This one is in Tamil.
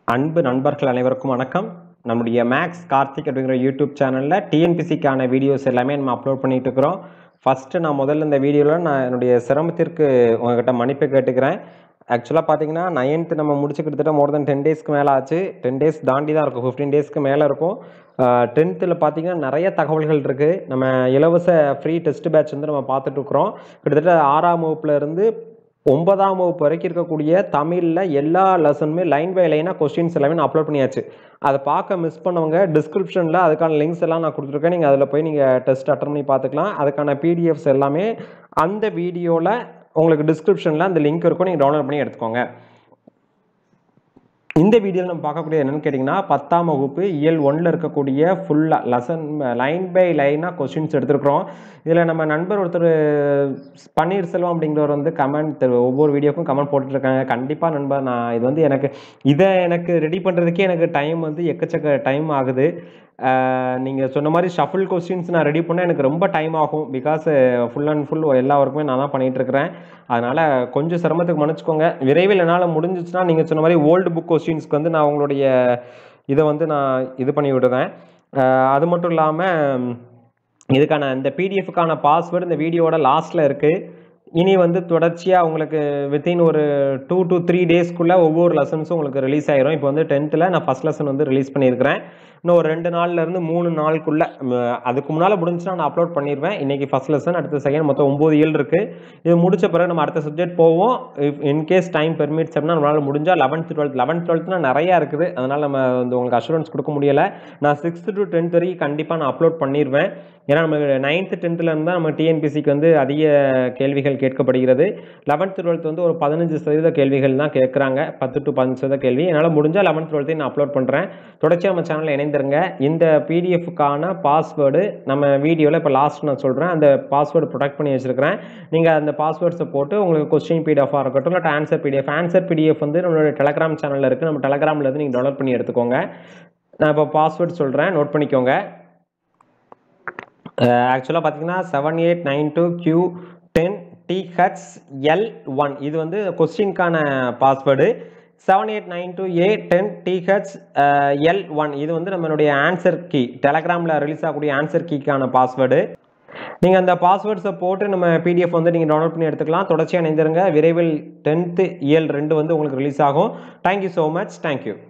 அன்பு நண்பர்கள் அனைவருக்கும் வணக்கம் நம்முடைய மேக்ஸ் கார்த்திக் அப்படிங்கிற யூடியூப் சேனலில் டிஎன்பிசிக்கான வீடியோஸ் எல்லாமே நம்ம அப்லோட் பண்ணிட்டு இருக்கிறோம் ஃபஸ்ட்டு நான் முதல்ல இந்த வீடியோவில் நான் என்னுடைய சிரமத்திற்கு உங்ககிட்ட மன்னிப்பு கேட்டுக்கிறேன் ஆக்சுவலாக பார்த்தீங்கன்னா நைன்த்து நம்ம முடிச்சு கிட்டத்தட்ட மோர் தென் டென் டேஸ்க்கு மேலே ஆச்சு டென் டேஸ் தாண்டி தான் இருக்கும் ஃபிஃப்டீன் டேஸ்க்கு மேலே இருக்கும் டென்த்தில் பார்த்தீங்கன்னா நிறைய தகவல்கள் இருக்குது நம்ம இலவச ஃப்ரீ டெஸ்ட் பேட்ச் வந்து நம்ம பார்த்துட்டு இருக்கிறோம் கிட்டத்தட்ட ஆறாம் வகுப்புல இருந்து ஒன்பதாம் வகுப்பு வரைக்கும் இருக்கக்கூடிய தமிழில் எல்லா லெசனுமே லைன் பை லைனாக கொஸ்டின்ஸ் எல்லாமே நான் அப்லோட் பண்ணியாச்சு அதை பார்க்க மிஸ் பண்ணவங்க டிஸ்கிரிப்ஷனில் அதுக்கான லிங்க்ஸ் எல்லாம் நான் கொடுத்துருக்கேன் நீங்கள் அதில் போய் நீங்கள் டெஸ்ட் அட்டன் பண்ணி பார்த்துக்கலாம் அதுக்கான பிடிஎஃப்ஸ் எல்லாமே அந்த வீடியோவில் உங்களுக்கு டிஸ்கிரிப்ஷனில் அந்த லிங்க் இருக்கும் நீங்கள் டவுன்லோட் பண்ணி எடுத்துக்கோங்க இந்த வீடியோவில் நம்ம பார்க்கக்கூடிய என்னன்னு கேட்டிங்கன்னா பத்தாம் வகுப்பு இயல் ஒன்றில் இருக்கக்கூடிய ஃபுல்லாக லெசன் லைன் பை லைனாக கொஸ்டின்ஸ் எடுத்துருக்குறோம் இதில் நம்ம நண்பர் ஒருத்தர் பன்னீர்செல்வம் அப்படிங்கிறவர் வந்து கமெண்ட் ஒவ்வொரு வீடியோக்கும் கமெண்ட் போட்டுட்ருக்காங்க கண்டிப்பாக நண்பர் நான் இது வந்து எனக்கு இதை எனக்கு ரெடி பண்ணுறதுக்கே எனக்கு டைம் வந்து எக்கச்சக்க டைம் ஆகுது நீங்கள் சொன்ன மாதிரி ஷஃபிள் கொஸ்டின்ஸ் நான் ரெடி பண்ண எனக்கு ரொம்ப டைம் ஆகும் பிகாஸ் ஃபுல் அண்ட் ஃபுல் எல்லா ஒர்க்குமே நான் தான் பண்ணிகிட்டு இருக்கிறேன் அதனால் கொஞ்சம் சிரமத்துக்கு மன்னிச்சுக்கோங்க விரைவில் என்னால் முடிஞ்சிச்சுன்னா நீங்கள் சொன்ன மாதிரி ஓல்டு புக் கொஸ்டின்ஸ்க்கு வந்து நான் உங்களுடைய இதை வந்து நான் இது பண்ணி விடுவேன் அது மட்டும் இல்லாமல் இதுக்கான இந்த பிடிஎஃப்க்கான பாஸ்வேர்டு இந்த வீடியோட லாஸ்ட்டில் இருக்குது இனி வந்து தொடர்ச்சியாக உங்களுக்கு வித்தின் ஒரு டூ டு த்ரீ டேஸ்க்குள்ளே ஒவ்வொரு லெசன்ஸும் உங்களுக்கு ரிலீஸ் ஆயிரும் இப்போ வந்து டென்த்தில் நான் ஃபஸ்ட் லெசன் வந்து ரிலீஸ் பண்ணியிருக்கிறேன் இன்னும் ஒரு ரெண்டு நாள்லேருந்து மூணு நாளுக்குள்ளே அதுக்கு முன்னால் முடிஞ்சுன்னா நான் அப்லோட் பண்ணிடுவேன் இன்றைக்கி ஃபஸ்ட் லெசன் அடுத்த செகண்ட் மொத்தம் ஒம்பது ஏழு இருக்குது இது முடிச்ச பிறகு நம்ம அடுத்த சப்ஜெக்ட் போவோம் இஃப் இன்கேஸ் டைம் பெர்மிட்ஸ் அப்படின்னா நம்மளால் முடிஞ்சால் லெவன்த் டுவெல்த் லெவன்த் டுவெல்த்னா நிறையா இருக்குது அதனால் நம்ம வந்து உங்களுக்கு அஷூரன்ஸ் கொடுக்க முடியலை நான் சிக்ஸ்த்து டு டென்த் வரைக்கும் கண்டிப்பாக நான் அப்லோட் பண்ணிடுவேன் ஏன்னா நம்ம நைன்த்து டென்த்தில் இருந்தால் நம்ம டிஎன்பிசிக்கு வந்து அதிக கேள்விகள் கேட்கப்படுகிறது லெவன்த்து டுவெல்த் வந்து ஒரு பதினஞ்சு சதவீத கேள்விகள் தான் கேட்குறாங்க பத்து டு பதினஞ்சு சதவீத கேள்வி என்னால் முடிஞ்சால் லெவன்த் டுவெல்த்தையும் நான் அப்லோட் பண்ணுறேன் தொடர்ச்சியாக நம்ம சேனலில் இணைந்திருங்க இந்த பிடிஎஃப்க்கான பாஸ்வேர்டு நம்ம வீடியோவில் இப்போ லாஸ்ட் நான் சொல்கிறேன் அந்த பாஸ்வேர்டு ப்ரொடெக்ட் பண்ணி வச்சுருக்கிறேன் நீங்கள் அந்த பாஸ்வேர்ட்ஸை போட்டு உங்களுக்கு கொஸ்டின் பிடிஎஃபாக இருக்கட்டும் இல்லை ஆன்சர் பிடிஎஃப் ஆன்சர் பிடிஎஃப் வந்து நம்மளோட டெலகிராம் சேனலில் இருக்குது நம்ம டெலகிராமில் இருந்து நீங்கள் டவுன்லோட் பண்ணி எடுத்துக்கோங்க நான் இப்போ பாஸ்வேர்ட் சொல்கிறேன் நோட் பண்ணிக்கோங்க ஆக்சுவலாக பார்த்தீங்கன்னா seven eight nine two Q ten T H L one இது வந்து கொஸ்டின்கான password seven eight nine two A ten T H L one இது வந்து நம்மளுடைய ஆன்சர் கீ டெலகிராமில் ரிலீஸ் ஆகக்கூடிய ஆன்சர் கீக்கான பாஸ்வேர்டு நீங்கள் அந்த பாஸ்வேர்ட்ஸை போட்டு நம்ம பிடிஎஃப் வந்து நீங்கள் டவுன்லோட் பண்ணி எடுத்துக்கலாம் தொடர்ச்சியாக இணைந்திருங்க விரைவில் டென்த்து இயல் ரெண்டு வந்து உங்களுக்கு ரிலீஸ் ஆகும் தேங்க்யூ ஸோ மச் தேங்க்யூ